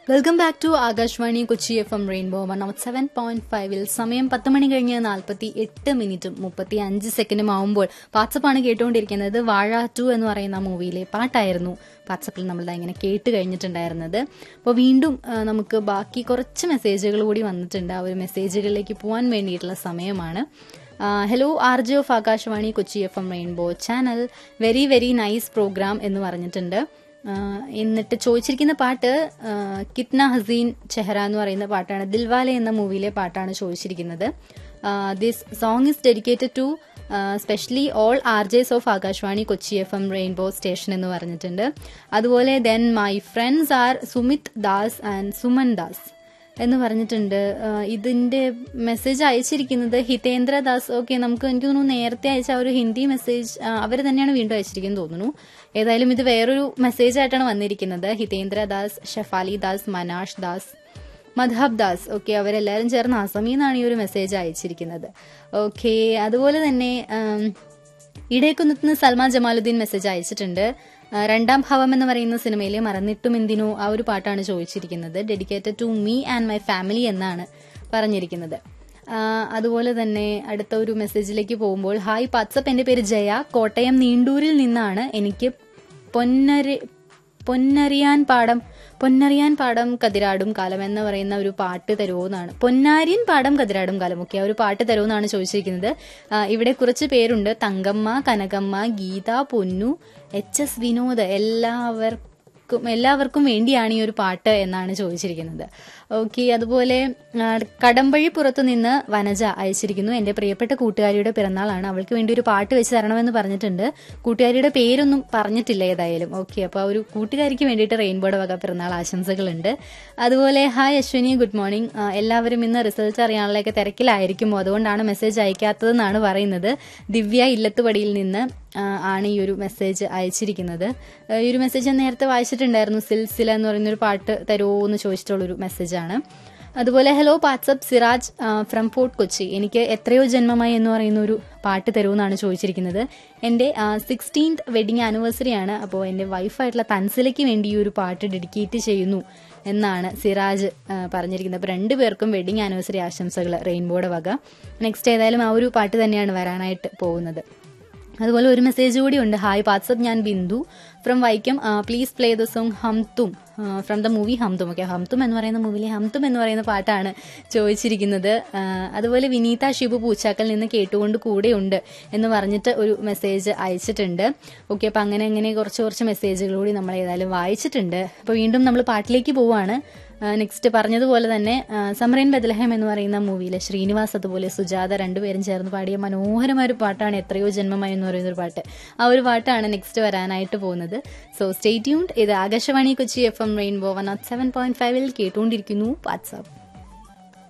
welcome back to Akashvani Kochi F M rainbow one nought seven point ഫൈവിൽ സമയം പത്ത് മണി കഴിഞ്ഞ് നാൽപ്പത്തി എട്ട് മിനിറ്റും മുപ്പത്തി അഞ്ച് സെക്കൻഡും ആവുമ്പോൾ വാട്സപ്പാണ് കേട്ടുകൊണ്ടിരിക്കുന്നത് വാഴ ടു എന്ന് പറയുന്ന മൂവിയിലെ പാട്ടായിരുന്നു വാട്സപ്പിൽ നമ്മൾ ഇങ്ങനെ കേട്ട് കഴിഞ്ഞിട്ടുണ്ടായിരുന്നത് അപ്പോൾ വീണ്ടും ആ, നമുക്ക് ബാക്കി കുറച്ച് മെസ്സേജുകൾ കൂടി വന്നിട്ടുണ്ട് ആ ഒരു മെസ്സേജുകളിലേക്ക് പോകാൻ വേണ്ടിയിട്ടുള്ള സമയമാണ് hello R J of Akashvani Kochi F M rainbow channel very very nice programme എന്ന് പറഞ്ഞിട്ടുണ്ട് ആ, എന്നിട്ട് ചോദിച്ചിരിക്കുന്ന പാട്ട് ആ, കിത്ന ഹസീൻ ചെഹറ എന്ന് പറയുന്ന പാട്ടാണ് ദിൽവാലെ എന്ന മൂവിയിലെ പാട്ടാണ് ചോദിച്ചിരിക്കുന്നത് this song is dedicated to specially all R Js of Akashvani Kochi F M rainbow station എന്ന് പറഞ്ഞിട്ടുണ്ട് അതുപോലെ then my friends are Sumit Das and Suman Das എന്ന് പറഞ്ഞിട്ടുണ്ട് ആ, ഇതിന്റെ മെസ്സേജ് അയച്ചിരിക്കുന്നത് ഹിതേന്ദ്ര ദാസ് ഓക്കെ നമുക്ക് എനിക്ക് തോന്നുന്നു നേരത്തെ അയച്ച ആ ഒരു ഹിന്ദി മെസ്സേജ് അവർ തന്നെയാണ് വീണ്ടും അയച്ചിരിക്കുന്നത് തോന്നുന്നു ഏതായാലും ഇത് വേറൊരു മെസ്സേജ് ആയിട്ടാണ് വന്നിരിക്കുന്നത് ഹിതേന്ദ്ര ദാസ് ഷഫാലി ദാസ് മനാഷ് ദാസ് മധബ് ദാസ് ഓക്കെ അവരെല്ലാവരും ചേർന്ന് അസമിൽ നിന്നാണ് ഈ ഒരു മെസ്സേജ് അയച്ചിരിക്കുന്നത് ഓക്കെ അതുപോലെ തന്നെ ആം, ഇടയക്കുന്നത്ത് നിന്ന് സൽമാൻ ജമാലുദ്ദീൻ മെസ്സേജ് അയച്ചിട്ടുണ്ട് ആ, രണ്ടാം ഭാവം എന്ന് പറയുന്ന സിനിമയിലെ മറന്നിട്ടും എന്തിനോ ആ ഒരു പാട്ടാണ് ചോദിച്ചിരിക്കുന്നത് dedicated to me and my family എന്നാണ് പറഞ്ഞിരിക്കുന്നത് ആ, അതുപോലെ തന്നെ അടുത്ത ഒരു മെസ്സേജിലേക്ക് പോകുമ്പോൾ ഹായ് വാട്സപ്പ് എന്റെ പേര് ജയ കോട്ടയം നീണ്ടൂരിൽ നിന്നാണ് എനിക്ക് പൊന്നരി പൊന്നറിയാൻ പാടം പൊന്നറിയാൻ പാടം കതിരാടും കാലം എന്ന് പറയുന്ന ഒരു പാട്ട് തരുമോന്നാണ് പൊന്നാരിയൻ പാടം കതിരാടും കാലം ഒക്കെ ആ ഒരു പാട്ട് തരുമോന്നാണ് ചോദിച്ചിരിക്കുന്നത് ആ, ഇവിടെ കുറച്ച് പേരുണ്ട് തങ്കമ്മ കനകമ്മ ഗീത പൊന്നു എച്ച് എസ് വിനോദ് എല്ലാവർക്കും എല്ലാവർക്കും വേണ്ടിയാണ് ഈ ഒരു പാട്ട് എന്നാണ് ചോദിച്ചിരിക്കുന്നത് ഓക്കെ അതുപോലെ ആ, കടമ്പഴി പുറത്തു നിന്ന് വനജ അയച്ചിരിക്കുന്നു എന്റെ പ്രിയപ്പെട്ട കൂട്ടുകാരിയുടെ പിറന്നാളാണ് അവൾക്ക് വേണ്ടി ഒരു പാട്ട് വെച്ച് തരണമെന്ന് പറഞ്ഞിട്ടുണ്ട് കൂട്ടുകാരിയുടെ പേരൊന്നും പറഞ്ഞിട്ടില്ല ഏതായാലും ഓക്കെ അപ്പോൾ ആ ഒരു കൂട്ടുകാരിക്ക് വേണ്ടിയിട്ട് റെയിൻബോയുടെ വക പിറന്നാൾ ആശംസകളുണ്ട് അതുപോലെ ഹായ് അശ്വിനി ഗുഡ് മോർണിംഗ് ആ, എല്ലാവരും ഇന്ന് റിസൾട്ട് അറിയാനുള്ളതൊക്കെ തിരക്കിലായിരിക്കുമോ അതുകൊണ്ടാണ് മെസ്സേജ് അയക്കാത്തതെന്നാണ് പറയുന്നത് ദിവ്യ ഇല്ലത്തുപടിയിൽ നിന്ന് ആ, ആണ് ഈ ഒരു മെസ്സേജ് അയച്ചിരിക്കുന്നത് ആ, ഈ ഒരു മെസ്സേജ് ഞാൻ നേരത്തെ വായിച്ചിട്ടുണ്ടായിരുന്നു സിൽസില എന്ന് പറയുന്ന ഒരു പാട്ട് തരുമോ എന്ന് ചോദിച്ചിട്ടുള്ളൊരു മെസ്സേജാണ് അതുപോലെ hello WhatsApp Siraj from Fort Kochi എനിക്ക് എത്രയോ ജന്മമായി എന്ന് പറയുന്ന ഒരു പാട്ട് തരുമെന്നാണ് ചോദിച്ചിരിക്കുന്നത് എൻ്റെ സിക്സ്റ്റീൻത് വെഡിങ് ആനിവേഴ്സറി ആണ് അപ്പോൾ എൻ്റെ വൈഫായിട്ടുള്ള തൻസിലയ്ക്ക് വേണ്ടി ഈ ഒരു പാട്ട് ഡെഡിക്കേറ്റ് ചെയ്യുന്നു എന്നാണ് സിറാജ് ആ, പറഞ്ഞിരിക്കുന്നത് അപ്പോൾ രണ്ടുപേർക്കും വെഡിങ് ആനിവേഴ്സറി ആശംസകൾ റെയിൻബോയുടെ വക നെക്സ്റ്റ് ഏതായാലും ആ ഒരു പാട്ട് തന്നെയാണ് വരാനായിട്ട് പോകുന്നത് അതുപോലെ ഒരു മെസ്സേജ് കൂടി ഉണ്ട് ഹായ് വാട്സപ്പ് ഞാൻ Bindu from Vaikom please play the song Hum Tum from the movie Hum Tum okay Hum Tum എന്ന് പറയുന്ന മൂവിയിലെ ഹംതും എന്ന് പറയുന്ന പാട്ടാണ് ചോദിച്ചിരിക്കുന്നത് ആ, അതുപോലെ വിനീത ഷിബു പൂച്ചാക്കൽ നിന്ന് കേട്ടുകൊണ്ട് കൂടെയുണ്ട് എന്ന് പറഞ്ഞിട്ട് ഒരു മെസ്സേജ് അയച്ചിട്ടുണ്ട് ഓക്കെ അപ്പം അങ്ങനെ അങ്ങനെ കുറച്ച് കുറച്ച് മെസ്സേജുകൾ കൂടി നമ്മൾ ഏതായാലും വായിച്ചിട്ടുണ്ട് അപ്പോൾ വീണ്ടും നമ്മൾ പാട്ടിലേക്ക് പോവുകയാണ് നെക്സ്റ്റ് പറഞ്ഞതുപോലെ തന്നെ ആ, സമറൈൻ ബദലഹം എന്ന് പറയുന്ന മൂവിയിലെ ശ്രീനിവാസ് അതുപോലെ സുജാത രണ്ടുപേരും ചേർന്ന് പാടിയ മനോഹരമായ ഒരു പാട്ടാണ് എത്രയോ ജന്മമായി എന്ന് പറയുന്ന ഒരു പാട്ട് ആ ഒരു പാട്ടാണ് നെക്സ്റ്റ് വരാനായിട്ട് പോകുന്നത് സോ സ്റ്റേ ട്യൂൺഡ് ഇത് Akashvani Kochi F M rainbow one nought seven point ഫൈവിൽ കേട്ടുകൊണ്ടിരിക്കുന്നു വാട്സാപ്പ്